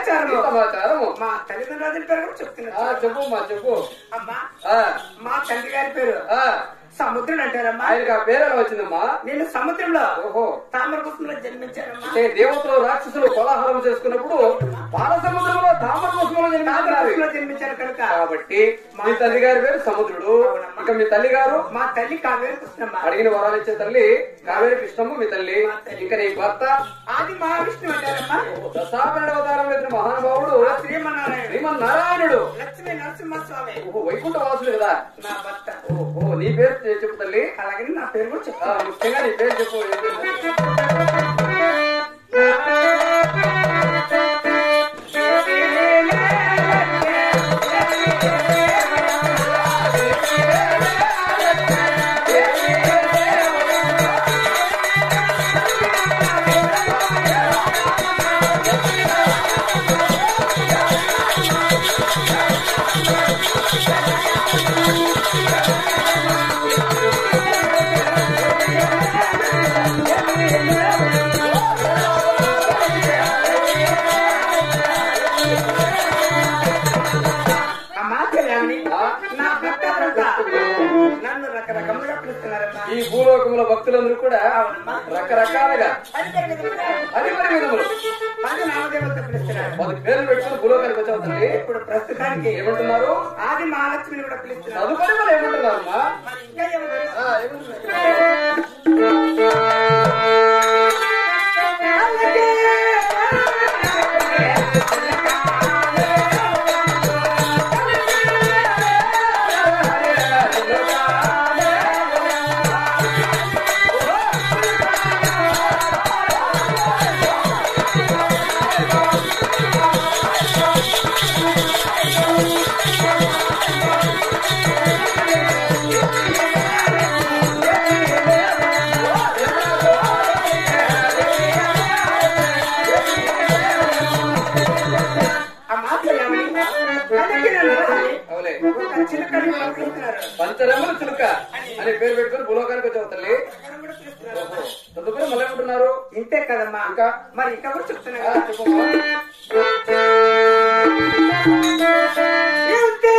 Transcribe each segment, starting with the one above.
సమాచారము సమాచారము మా తల్లిదండ్రుల పేరు కూడా ఆ, చెప్తున్నారు చెప్పు మా చెప్పు అమ్మా ఆ, మా తండ్రి గారి పేరు ఆ, సముద్రుడు అంటారమ్మా ఆయనకి ఆ పేరు ఎలా వచ్చిందమ్మా నేను సముద్రంలో ఓహో తామర పుష్పంలో జన్మించానమ్మా అంటే దేవతలు రాక్షసులు కోలాహలం చేసుకున్నప్పుడు పాల సముద్రంలో తామర పుష్పంలో తామర జన్మించినారు పుష్పంలో జన్మించాను కనుక కాబట్టి మీ తల్లి గారి పేరు సముద్రుడు ఇక మీ తల్లి గారు మా తల్లి కావేరి కృష్ణమ్మ అడిగిన వరాలు ఇచ్చే తల్లి కావేరి కృష్ణమ్మ మీ తల్లి ఇంకా నీ భర్త ఆది మహావిష్ణువు అంటారమ్మా దశాపన్నెండు అవతారం ఎత్తిన మహానుభావుడు ఆ శ్రీమన్నారాయణ శ్రీమన్నారాయణుడు లక్ష్మీ నరసింహస్వామి ఓహో వైకుంఠ వాసుడు కదా నా భర్త ఓహో నీ పేరు చెప్పు తల్లి అలాగే నా పేరు కూడా ఆ, చెప్తాను ముఖ్యంగా నీ పేరు చెప్పు ఏం పేరు? అమ్మా కళ్యాణి ఆ? నా భర్త భర్త నన్ను రకరకములుగా పిలుస్తున్నారమ్మా ఈ భూలోకముల భక్తులందరూ కూడా రకరకాలుగా అది జరిగింది. అది మరి విధములు అది నామదేవత పిలుస్తున్నారు మొదటి పేర్లు పెట్టుకుని భూలోకానికి వచ్చావు తల్లి ఇప్పుడు ప్రస్తుతానికి ఏమంటున్నారు ఆది మహాలక్ష్మిని కూడా పిలుస్తున్నారు తదుపరి మరి ఏమంటున్నారమ్మా మరి ఇంకా ఏమంటున్నారు? ఆ, ఏమంటున్నారు? అమ్మా కళ్యాణి అందుకే నన్ను అడగాలి. అవులే ఒక చిలకని కూడా పిలుస్తున్నారు పంచరముల చిలుక అని పేరు పెట్టుకుని భూలోకానికి వచ్చావు తల్లి అక్కడ కూడా పిలుస్తున్నారు. ఓహో. తదుపరి మళ్ళీ ఏమంటున్నారు ఇంతే కదమ్మా ఇంకా? మరి ఇంకా కూడా చెప్తున్నా ఆ, కదా. చెప్పమ్మా. ఇంతే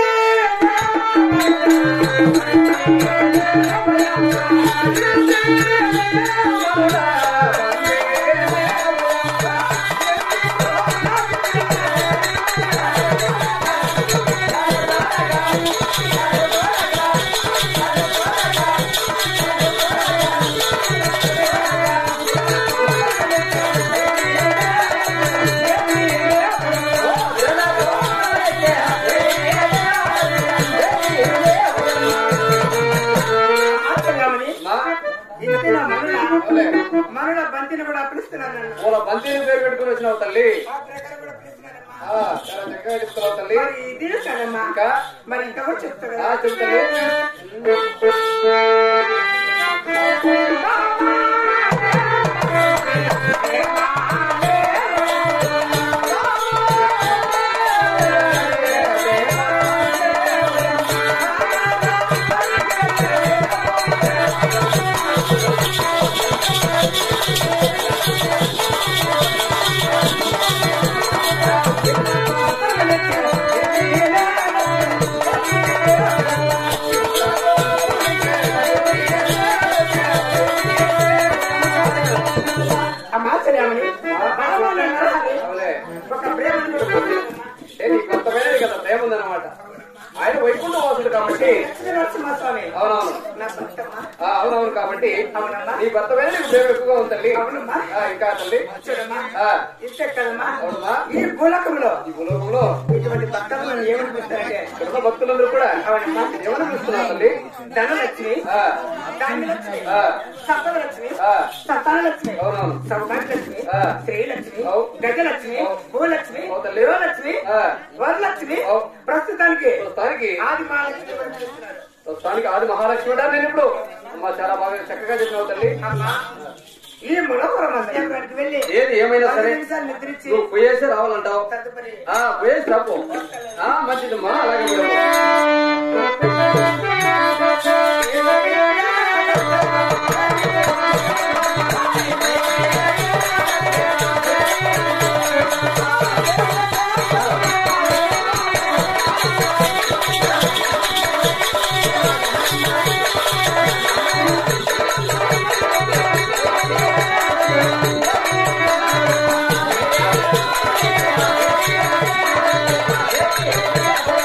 ఆచరణమని అమ్మా, ఇంతే నా మనుల అవులే. మనుల బంతిని కూడా పిలుస్తున్నారు నన్ను పూల బంతిని పేరు పెట్టుకుని వచ్చినావు తల్లి ఆ ప్రకారం కూడా పిలుస్తున్నారమ్మా. ఆ, చాలా చక్కగా చెప్తున్నావు తల్లి మరి ఇది కదమ్మా ఇంకా మరి ఇంకా కూడా చెప్తారు ఆ, కదా. చెప్పు తల్లి అమ్మా ఆచరణమని బాలమని నరహరి అవులే ఒక ప్రేమను చూపుతున్నారమ్మా. ఏ నీకు కొంతమైనది కదా ప్రేమ ఉందన్నమాట ఆయన వైకుంఠ వాసుడు కాబట్టి లక్ష్మీ నరసింహస్వామి అవునవును నా భర్తమ్మా ఆ, అవునవును కాబట్టి అవునమ్మా. నీ భర్త మీద నీకు ప్రేమ ఎక్కువగా ఉంది తల్లి అవునమ్మా. ఆ, ఇంకా తల్లి చూడమ్మా ఆ, ఇంతే కదమ్మా అవునమ్మా ఈ భూలోకంలో ఈ భూలోకంలో ఇటువంటి భర్తలు మనం ఏమని పిలుస్తారంటే ఇక్కడ భక్తులందరూ కూడా అవునమ్మా ఏమని పిలుస్తున్నారు తల్లి ధనలక్ష్మి ఆ, ధాన్యలక్ష్మి ఆ, సప్తలక్ష్మి ఆ, సంతానలక్ష్మి అవునవును సౌభాగ్యలక్ష్మి ఆ. శ్రీలక్ష్మి అవు. గజలక్ష్మి అవు. భూలక్ష్మి అవు తల్లి. గృహలక్ష్మి ఆ. వరలక్ష్మి అవు. ప్రస్తుతానికి ప్రస్తుతానికి ఆది మహాలక్ష్మి కూడా పిలుస్తున్నారు. ప్రస్తుతానికి ఆది మహాలక్ష్మి అంటారు నేను ఇప్పుడు అమ్మా చాలా బాగా చక్కగా చెప్పినావు తల్లి అమ్మా ఈ మనోహరం మందిరానికి వెళ్ళి ఏది ఏమైనా పది సరే నిమిషాలు నిద్రించి నువ్వు పోయేసి రావాలంటావు తదుపరి ఆ పోయేసి రాపో ఆ మంచిదమ్మా అలాగే పోదాము. ఆ చేసి